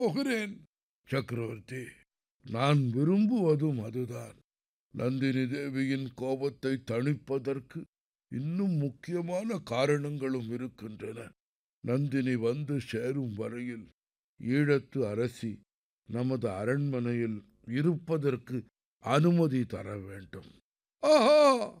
போகிறேன் சக்கரவர்த்தி நான் விரும்புவதும் அதுதான் நந்தினி தேவியின் கோபத்தை தணிப்பதற்கு இன்னும் முக்கியமான காரணங்களும் இருக்கின்றன நந்தினி வந்து சேரும் வரையில் ஈழத்து அரசி நமது அரண்மனையில் இருப்பதற்கு அனுமதி தர வேண்டும் ஆஹா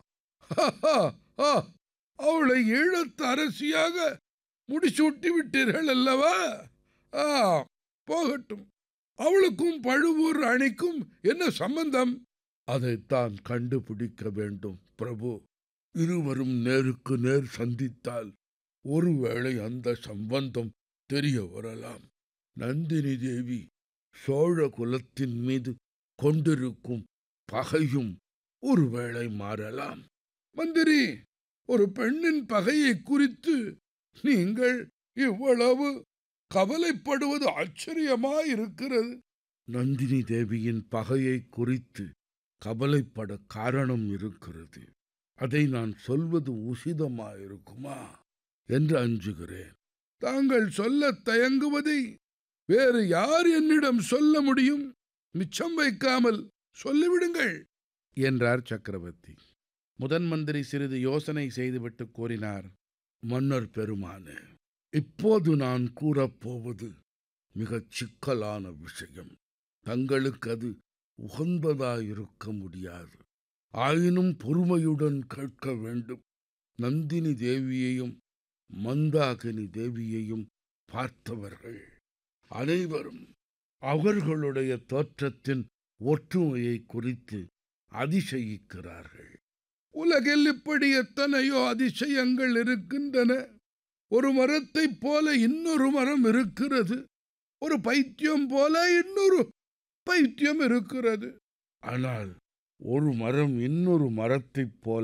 ஹஹா, ஆ, அவளை ஈழத்து அரசியாக முடிசூட்டி விட்டீர்கள் அல்லவா ஆ போகட்டும் அவளுக்கும் பழுவூர் அணிக்கும் என்ன சம்பந்தம் அதைத்தான் கண்டுபிடிக்க வேண்டும் பிரபு இருவரும் நேருக்கு நேர் சந்தித்தால் ஒருவேளை அந்த சம்பந்தம் தெரிய வரலாம் நந்தினி தேவி சோழ குலத்தின் மீது கொண்டிருக்கும் பகையும் ஒருவேளை மாறலாம் மந்திரி ஒரு பெண்ணின் பகையை குறித்து நீங்கள் இவ்வளவு கவலைப்படுவது ஆச்சரியமாயிருக்கிறது நந்தினி தேவியின் பகையை குறித்து கவலைப்பட காரணம் இருக்கிறது அதை நான் சொல்வது உசிதமாயிருக்குமா என்று அஞ்சுகிறேன் தாங்கள் சொல்லத் தயங்குவதை வேறு யார் என்னிடம் சொல்ல முடியும் மிச்சம் வைக்காமல் சொல்லிவிடுங்கள் என்றார் சக்கரவர்த்தி முதன் மந்திரி சிறிது யோசனை செய்துவிட்டு கூறினார் மன்னர் பெருமானே இப்போது நான் கூறப்போவது மிகச் சிக்கலான விஷயம் தங்களுக்கு அது உகந்ததாயிருக்க முடியாது ஆயினும் பொறுமையுடன் கேட்க வேண்டும் நந்தினி தேவியையும் மந்தாகினி தேவியையும் பார்த்தவர்கள் அனைவரும் அவர்களுடைய தோற்றத்தின் ஒற்றுமையை குறித்து அதிசயிக்கிறார்கள் உலகில் இப்படி எத்தனையோ அதிசயங்கள் இருக்கின்றன ஒரு மரத்தைப் போல இன்னொரு மரம் இருக்கிறது ஒரு பைத்தியம் போல இன்னொரு பைத்தியம் இருக்கிறது ஆனால் ஒரு மரம் இன்னொரு மரத்தைப் போல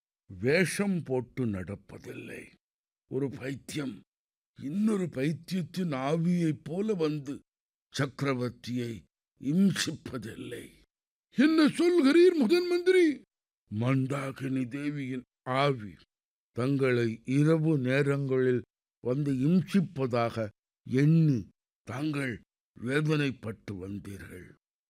வேஷம் போட்டு நடப்பதில்லை ஒரு பைத்தியம் இன்னொரு பைத்தியத்தின் ஆவியைப் போல வந்து சக்கரவர்த்தியை இம்சிப்பதில்லை என்ன சொல்கிறீர் முதன் மந்திரி மந்தாகினி தேவியின் ஆவி தங்களை இரவு நேரங்களில் வந்து இம்சிப்பதாக எண்ணி தாங்கள் வேதனைப்பட்டு வந்தீர்கள்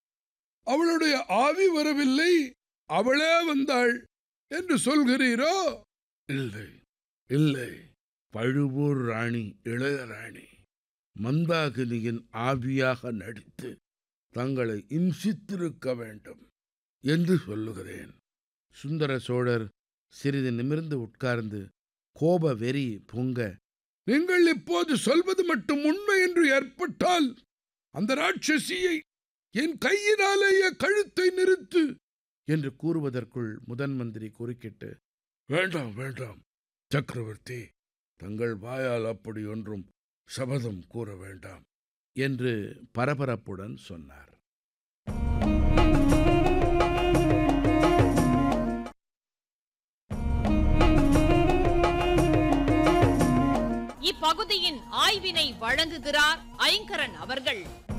அவளுடைய ஆவி வரவில்லை அவளே வந்தாள் என்று சொல்கிறீரோ இல்லை இல்லை பழுவூர் ராணி இளையராணி மந்தாகினியின் ஆவியாக நடித்து தங்களை இம்சித்திருக்க வேண்டும் என்று சொல்லுகிறேன் சுந்தர சோழர் சிறிது நிமிர்ந்து உட்கார்ந்து கோப வெறி பொங்க நீங்கள் இப்போது சொல்வது மட்டும் உண்மை என்று ஏற்பட்டால் அந்த ராட்சசியை என் கையினாலேயே கழுத்தை நிறுத்து என்று கூறுவதற்குள் முதன் மந்திரி குறுக்கிட்டு வேண்டாம் வேண்டாம் சக்கரவர்த்தி தங்கள் வாயால் அப்படி ஒன்றும் சபதம் கூற வேண்டாம் என்று பரபரப்புடன் சொன்னார் இப்பகுதியின் ஆய்வினை வழங்குகிறார் ஐங்கரன் அவர்கள்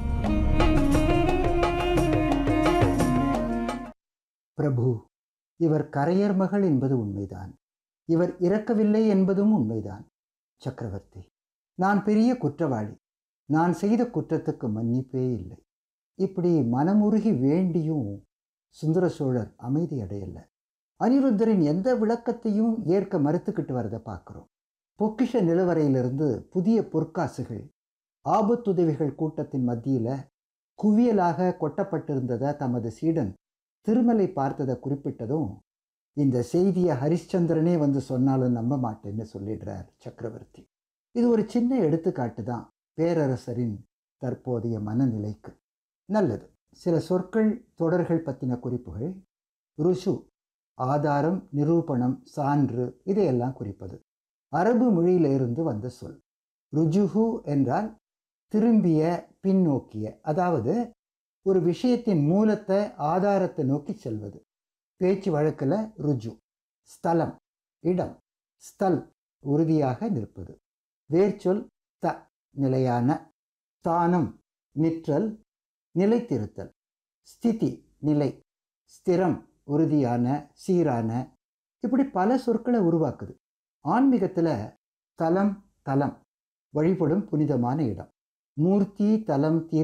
பிரபு இவர் கரையர் மகள் என்பது உண்மைதான் இவர் இறக்கவில்லை என்பதும் உண்மைதான் சக்கரவர்த்தி நான் பெரிய குற்றவாளி நான் செய்த குற்றத்துக்கு மன்னிப்பே இல்லை இப்படி மனமுருகி வேண்டியும் சுந்தர சோழர் அமைதி அடையல அனிருத்தரின் எந்த விளக்கத்தையும் ஏற்க மறுத்துக்கிட்டு வரதை பார்க்குறோம் பொக்கிஷ நிலவரையிலிருந்து புதிய பொற்காசுகள் ஆபத்துதவிகள் கூட்டத்தின் மத்தியில் குவியலாக கொட்டப்பட்டிருந்ததை தமது சீடன் திருமலை பார்த்ததை குறிப்பிட்டதும் இந்த செய்தியை ஹரிಶ್ಚಂದ್ரனே வந்து சொன்னாலும் நம்ப மாட்டேன்னு சொல்லிடுறார் சக்கரவர்த்தி இது ஒரு சின்ன எடுத்துக்காட்டு தான் பேரரசரின் தற்போதைய மனநிலைக்கு நல்லது சில சொற்கள் தொடர்கள் பற்றின குறிப்புகள் ருஷு ஆதாரம் நிரூபணம் சான்று இதையெல்லாம் குறிப்பது அரபு மொழியிலிருந்து வந்த சொல் ருஜுஹு என்றால் திரும்பிய பின்னோக்கிய அதாவது ஒரு விஷயத்தின் மூலத்தை ஆதாரத்தை நோக்கி செல்வது பேச்சு வழக்கில் ருஜு ஸ்தலம் இடம் ஸ்தல் உறுதியாக நிற்பது வேர்ச்சொல் த நிலையான ஸ்தானம் நிற்றல் நிலைத்திருத்தல் ஸ்திதி நிலை ஸ்திரம் உறுதியான சீரான இப்படி பல சொற்களை உருவாக்குது ஆன்மீகத்தில் தலம் தலம் வழிபடும் புனிதமான இடம் மூர்த்தி தலம் தீர்த்த